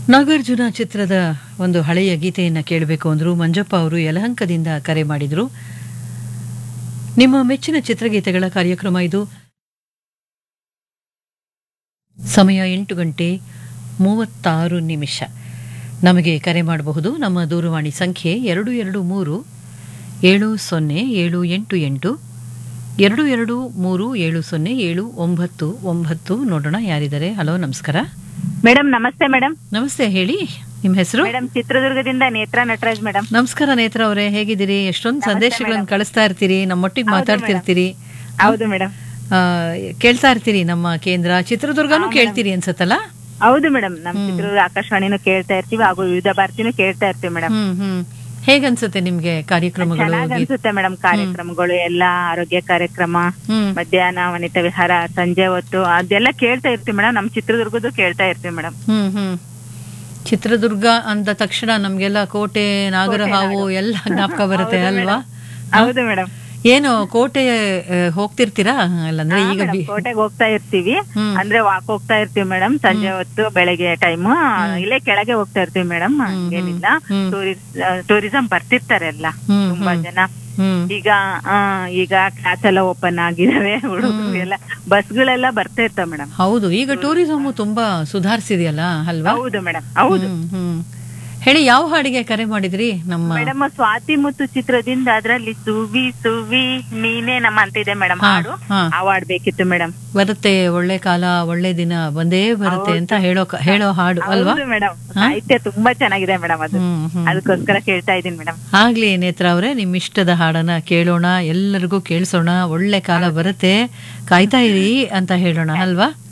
ನಾಗಾರ್ಜುನ ಚಿತ್ರದ ಒಂದು ಹಳೆಯ ಗೀತೆಯನ್ನು ಕೇಳಬೇಕು ಅಂದರು ಮಂಜಪ್ಪ ಅವರು ಯಲಹಂಕದಿಂದ ಕರೆ ಮಾಡಿದರು ನಿಮ್ಮ ಮೆಚ್ಚಿನ ಚಿತ್ರಗೀತೆಗಳ ಕಾರ್ಯಕ್ರಮ ಇದು ಸಮಯ ಎಂಟು ಗಂಟೆ ಮೂವತ್ತಾರು ನಿಮಿಷ ನಮಗೆ ಕರೆ ಮಾಡಬಹುದು ನಮ್ಮ ದೂರವಾಣಿ ಸಂಖ್ಯೆ ಎರಡು ಎರಡು ಮೂರು ಏಳು ಸೊನ್ನೆ ಏಳು ಎಂಟು ಎಂಟು ಎರಡು ಎರಡು ಮೂರು ಏಳು ಸೊನ್ನೆ ಏಳು ಒಂಬತ್ತು ಒಂಬತ್ತು ನೋಡೋಣ ಯಾರಿದ್ದಾರೆ ಹಲೋ ನಮಸ್ಕಾರ ಮೇಡಮ್ ನಮಸ್ತೆ ಮೇಡಮ್ ನಮಸ್ತೆ ಹೇಳಿ ನಿಮ್ಮ ಹೆಸರು ಮೇಡಮ್ ಚಿತ್ರದುರ್ಗದಿಂದ ನೇತ್ರ ನಟರಾಜ್ ಮೇಡಮ್ ನಮಸ್ಕಾರ ನೇತ್ರ ಅವರೇ ಹೇಗಿದ್ದೀರಿ ಎಷ್ಟೊಂದು ಸಂದೇಶಗಳನ್ನು ಕಳಿಸ್ತಾ ಇರ್ತೀರಿ ನಮ್ಮೊಟ್ಟಿಗೆ ಮಾತಾಡ್ತಿರ್ತೀರಿ ಹೌದು ಮೇಡಮ್ ಆ, ಕೇಳ್ತಾ ಇರ್ತೀರಿ ನಮ್ಮ ಕೇಂದ್ರ ಚಿತ್ರದುರ್ಗನೂ ಕೇಳ್ತೀರಿ ಅನ್ಸತ್ತಲ್ಲ ಹೌದು ಮೇಡಮ್ ನಮ್ ಚಿತ್ರದುರ್ಗ ಆಕಾಶವಾಣಿನೂ ಕೇಳ್ತಾ ಇರ್ತೀವಿ ಹಾಗೂ ವಿವಿಧ ಭಾರತಿನೂ ಕೇಳ್ತಾ ಇರ್ತೀವಿ ಮೇಡಮ್ ಹ್ಮ್ ಹ್ಮ್ ಹೇಗನ್ಸುತ್ತೆ ನಿಮ್ಗೆ ಕಾರ್ಯಕ್ರಮಗಳು ಚೆನ್ನಾಗ್ ಅನ್ಸುತ್ತೆ ಮೇಡಮ್ ಕಾರ್ಯಕ್ರಮಗಳು ಎಲ್ಲಾ ಆರೋಗ್ಯ ಕಾರ್ಯಕ್ರಮ ಹ್ಮ್ ಮಧ್ಯಾಹ್ನ ವನಿತಾ ವಿಹಾರ ಸಂಜೆ ಹೊತ್ತು ಅದೆಲ್ಲ ಕೇಳ್ತಾ ಇರ್ತೀವಿ ಮೇಡಮ್ ನಮ್ ಚಿತ್ರದುರ್ಗದ್ದು ಕೇಳ್ತಾ ಇರ್ತೀವಿ ಮೇಡಮ್ ಹ್ಮ್ ಹ್ಮ್ ಚಿತ್ರದುರ್ಗ ಅಂದ ತಕ್ಷಣ ನಮ್ಗೆಲ್ಲ ಕೋಟೆ ನಾಗರಹಾವು ಎಲ್ಲ ಜ್ಞಾಪಕ ಬರುತ್ತೆ ಅಲ್ವಾ ಹೌದು ಮೇಡಮ್ ಏನು ಕೋಟೆ ಆ, ಹೋಗ್ತಿರ್ತೀರಾ ಅಲ್ಲಂದ್ರೆ ಈಗ ಬಿ- ಕೋಟೆಗೆ ಹೋಗ್ತಾ ಇರ್ತೀವಿ ಹ್ಮ್. ಅಂದ್ರೆ ವಾಕ್ ಹೋಗ್ತಾ ಇರ್ತೀವಿ ಮೇಡಮ್ ಸಂಜೆ ಹೊತ್ತು ಬೆಳಗ್ಗೆ ಟೈಮ್ ಇಲ್ಲೇ ಕೆಳಗೆ ಹೋಗ್ತಾ ಇರ್ತೀವಿ ಮೇಡಮ್ ಹಂಗೇನಿಲ್ಲ ಹ್ಮ್. ಟೂರಿಸಂ ಬರ್ತಿರ್ತಾರೆ ಎಲ್ಲ ಹ್ಮ್, ತುಂಬಾ ಹ್ಮ್. ಜನ ಹ್ಮ್ ಈಗ ಆ, ಈಗ ಕ್ಲಾಸ್ ಎಲ್ಲ ಓಪನ್ ಆಗಿದಾವೆ ಹುಡುಗರು ಎಲ್ಲ ಬಸ್ಗಳೆಲ್ಲ ಬರ್ತಾ ಇರ್ತಾವ ಮೇಡಮ್ ಹೌದು ಈಗ ಟೂರಿಸಂ ತುಂಬಾ ಸುಧಾರಿಸಿದೆಯಲ್ಲ ಅಲ್ವಾ ಹೌದು ಮೇಡಮ್ ಹೌದು ಹ್ಮ್, ಹ್ಮ್. ಹೇಳಿ ಯಾವ ಹಾಡಿಗೆ ಕರೆ ಮಾಡಿದ್ರಿ ನಮ್ಮ ಮೇಡಮ್ ಸ್ವಾತಿ ಮುತ್ತು ಚಿತ್ರದಿಂದ ಅದ್ರಲ್ಲಿ ಸುವಿ ಸುವಿ ನೀನೇ ನಮ್ಮ ಅಂತಿದೆ ಮೇಡಮ್ ಹಾ, ಹಾಡು ಹಾ. ಅವಾರ್ಡ್ ಬೇಕಿತ್ತು ಮೇಡಮ್ ಬರುತ್ತೆ ಒಳ್ಳೆ ಕಾಲ ಒಳ್ಳೆ ದಿನ ಬಂದೇ ಬರುತ್ತೆ ಅಂತ ಹೇಳೋ ಕ- ಹೇಳೋ ಹಾಡು ಅಲ್ವಾ ಹೌದು ಮೇಡಮ್ ಸಾಹಿತ್ಯ ತುಂಬಾ ಚೆನ್ನಾಗಿದೆ ಮೇಡಮ್ ಅದು ಹ್ಮ್ ಹ್ಮ್ ಅದಕ್ಕೋಸ್ಕರ ಕೇಳ್ತಾ ಇದೀನಿ ಮೇಡಮ್ ಆಗ್ಲಿ ನೇತ್ರ ಅವರೇ ನಿಮ್ ಇಷ್ಟದ ಹಾಡನ್ನ ಕೇಳೋಣ ಎಲ್ಲರಿಗೂ ಕೇಳಿಸೋಣ ಒಳ್ಳೆ ಕಾಲ ಬರುತ್ತೆ ಕಾಯ್ತಾ ಇರಿ ಅಂತ ಹೇಳೋಣ ಅಲ್ವಾ